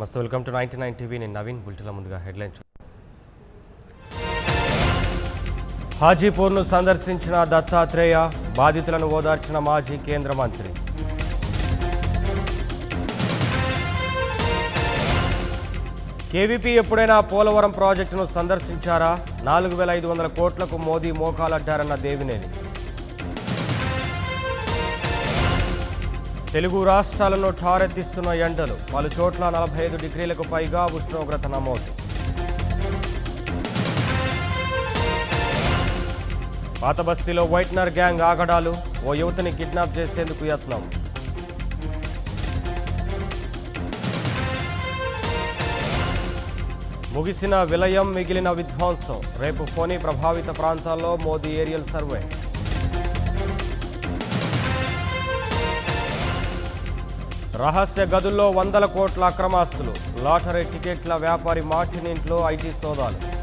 నమస్తే welcome to ninety nine TV నేను నవీన్ బుల్టిల ముందుగా హెడ్లైన్ చూ హాజీపూర్ను సందర్శించిన దత్తాత్రేయ బాధితులను ఓదార్చిన మాజీ కేంద్ర మంత్రి కేవీపీ ఎప్పుడైనా పోలవరం ప్రాజెక్టును సందర్శించారా నాలుగు వేల ఐదు వందల కోట్లకు మోదీ మోకాలడ్డారన్న దేవినేని తెలుగు రాష్ట్రాలను ఠారెత్తిస్తున్న ఎండలు పలు చోట్ల నలభై ఐదు డిగ్రీలకు పైగా ఉష్ణోగ్రత నమోదు పాత బస్తీలో వైట్నర్ గ్యాంగ్ ఆగడాలు ఓ యువతిని కిడ్నాప్ చేసేందుకు యత్నం ముగిసిన విలయం మిగిలిన విధ్వంసం రేపు ఫోనీ ప్రభావిత ప్రాంతాల్లో మోదీ ఏరియల్ సర్వే రహస్య గదుల్లో వందల కోట్ల అక్రమాస్తులు లాటరీ టికెట్ల వ్యాపారి మార్టిన్ ఇంట్లో ఐటీ సోదాలు